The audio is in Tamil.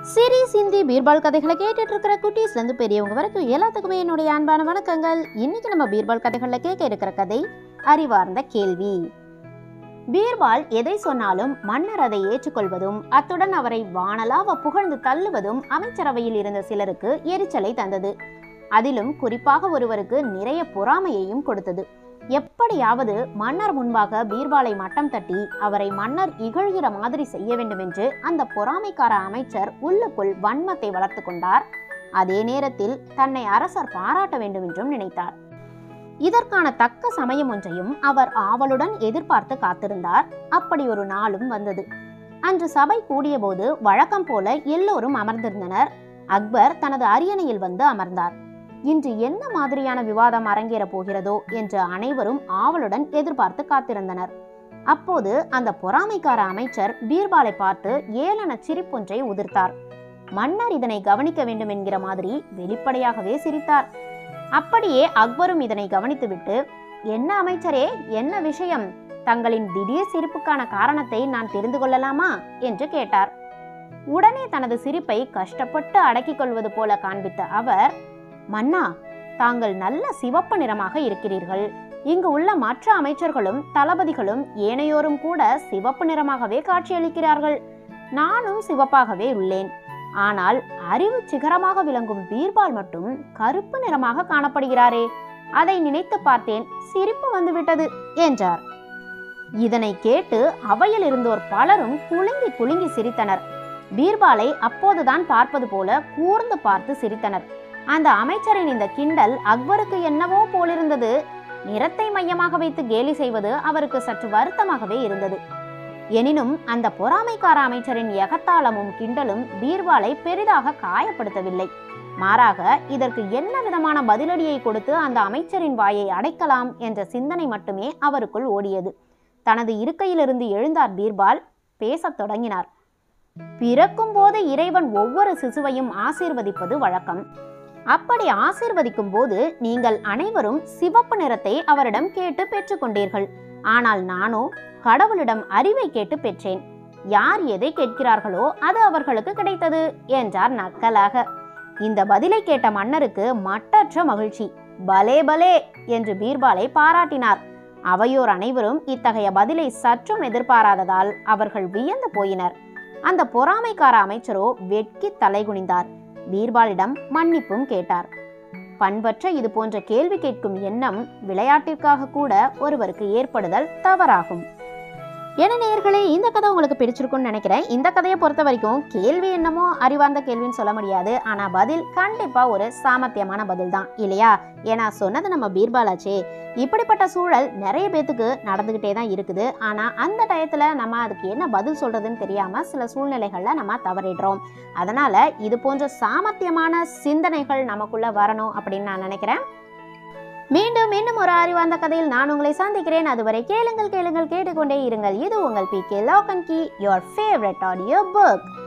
சீரீஸ் ஹிந்தி பீர்பால் கதைகளை கேட்டுட்டு இருக்கிற குட்டீஸ்ல இருந்து பெரியவங்க வரைக்கும் எல்லாத்துக்குமே என்னுடைய அன்பான வணக்கங்கள் இன்னைக்கு நம்ம பீர்பால் கதைகள்ல கேட்க இருக்கிற கதை அறிவார்ந்த கேள்வி பீர்பால் எதை சொன்னாலும் மன்னர் அதை ஏற்றுக்கொள்வதும் அத்துடன் அவரை வானலாவ புகழ்ந்து தள்ளுவதும் அமைச்சரவையில் இருந்த சிலருக்கு எரிச்சலை தந்தது அதிலும் குறிப்பாக ஒருவருக்கு நிறைய பொறாமையையும் கொடுத்தது எப்படியாவது மன்னர் முன்பாக பீர்பாலை மட்டம் தட்டி அவரை மன்னர் இகழ்கிற மாதிரி செய்ய வேண்டும் என்று அந்த பொறாமைக்கார அமைச்சர் உள்ளுக்குள் வன்மத்தை வளர்த்து கொண்டார் அதே நேரத்தில் தன்னை அரசர் பாராட்ட வேண்டும் என்றும் நினைத்தார் இதற்கான தக்க சமயம் ஒன்றையும் அவர் ஆவலுடன் எதிர்பார்த்து காத்திருந்தார் அப்படி ஒரு நாளும் வந்தது அன்று சபை கூடியபோது வழக்கம் போல எல்லோரும் அமர்ந்திருந்தனர் அக்பர் தனது அரியணையில் வந்து அமர்ந்தார் இன்று என்ன மாதிரியான விவாதம் அரங்கேற போகிறதோ என்று அனைவரும் ஆவலுடன் எதிர்பார்த்து காத்திருந்தனர் அப்போது அந்த பொறாமைக்கார அமைச்சர் பீர்பாலை பார்த்து ஏளன சிரிப்பொன்றை உதிர்த்தார் மன்னர் இதனை கவனிக்க வேண்டும் என்கிற மாதிரி வெளிப்படையாகவே சிரித்தார் அப்படியே அக்பரும் இதனை கவனித்துவிட்டு என்ன அமைச்சரே என்ன விஷயம் தங்களின் திடீர் சிரிப்புக்கான காரணத்தை நான் தெரிந்து கொள்ளலாமா என்று கேட்டார் உடனே தனது சிரிப்பை கஷ்டப்பட்டு அடக்கிக் கொள்வது போல காண்பித்த அவர் மன்னா தாங்கள் நல்ல சிவப்பு நிறமாக இருக்கிறீர்கள் இங்கு உள்ள மற்ற அமைச்சர்களும் தளபதிகளும் ஏனையோரும் கூட சிவப்பு நிறமாகவே காட்சியளிக்கிறார்கள் நானும் சிவப்பாகவே உள்ளேன் ஆனால் அறிவு சிகரமாக விளங்கும் பீர்பால் மட்டும் கருப்பு நிறமாக காணப்படுகிறாரே அதை நினைத்து பார்த்தேன் சிரிப்பு வந்துவிட்டது என்றார் இதனை கேட்டு அவையில் இருந்தோர் பலரும் குலுங்கி குலுங்கி சிரித்தனர் பீர்பாலை அப்போதுதான் பார்ப்பது போல கூர்ந்து பார்த்து சிரித்தனர் அந்த அமைச்சரின் இந்த கிண்டல் அக்பருக்கு என்னவோ போலிருந்தது நிறத்தை மையமாக வைத்து கேலி செய்வது அவருக்கு சற்று வருத்தமாகவே இருந்தது எனினும் அந்த பொறாமைக்கார அமைச்சரின் எகத்தாளமும் கிண்டலும் பீர்பாலை பெரிதாக காயப்படுத்தவில்லை மாறாக இதற்கு என்ன விதமான பதிலடியை கொடுத்து அந்த அமைச்சரின் வாயை அடைக்கலாம் என்ற சிந்தனை மட்டுமே அவருக்குள் ஓடியது தனது இருக்கையிலிருந்து எழுந்தார் பீர்பால் பேசத் தொடங்கினார் பிறக்கும் போது இறைவன் ஒவ்வொரு சிசுவையும் ஆசீர்வதிப்பது வழக்கம் அப்படி ஆசீர்வதிக்கும் போது நீங்கள் அனைவரும் சிவப்பு நிறத்தை அவரிடம் கேட்டு பெற்றுக்கொண்டீர்கள் ஆனால் நானோ கடவுளிடம் அறிவை கேட்டு பெற்றேன் யார் எதை கேட்கிறார்களோ அது அவர்களுக்கு கிடைத்தது என்றார் நக்கலாக இந்த பதிலை கேட்ட மன்னருக்கு மட்டற்ற மகிழ்ச்சி பலே பலே என்று பீர்பாலை பாராட்டினார் அவையோர் அனைவரும் இத்தகைய பதிலை சற்றும் எதிர்பாராததால் அவர்கள் வியந்து போயினர் அந்த பொறாமைக்கார அமைச்சரோ வெட்கி தலைகுனிந்தார் பீர்பாலிடம் மன்னிப்பும் கேட்டார் பண்பற்ற இது போன்ற கேள்வி கேட்கும் எண்ணம் விளையாட்டிற்காக கூட ஒருவருக்கு ஏற்படுதல் தவறாகும் என்ன நேயர்களே இந்த கதை உங்களுக்கு பிடிச்சிருக்கும்னு நினைக்கிறேன் இந்த கதையை பொறுத்த வரைக்கும் கேள்வி என்னமோ அறிவார்ந்த கேள்வின்னு சொல்ல முடியாது ஆனா பதில் கண்டிப்பா ஒரு சாமர்த்தியமான பதில் தான் இல்லையா ஏன்னா சொன்னது நம்ம பீர்பாலாச்சே இப்படிப்பட்ட சூழல் நிறைய பேத்துக்கு நடந்துகிட்டே தான் இருக்குது ஆனா அந்த டயத்துல நம்ம அதுக்கு என்ன பதில் சொல்றதுன்னு தெரியாம சில சூழ்நிலைகள்ல நம்ம தவறிடுறோம் அதனால இது போன்ற சாமர்த்தியமான சிந்தனைகள் நமக்குள்ள வரணும் அப்படின்னு நான் நினைக்கிறேன் மீண்டும் இன்னும் ஒரு அறிவார்ந்த கதையில் நான் உங்களை சந்திக்கிறேன் அதுவரை கேளுங்கள் கேளுங்கள் கேட்டுக்கொண்டே இருங்கள் இது உங்கள் பி கே லாக் அண்ட் கி யுவர் ஃபேவரட் ஆடியோ புக்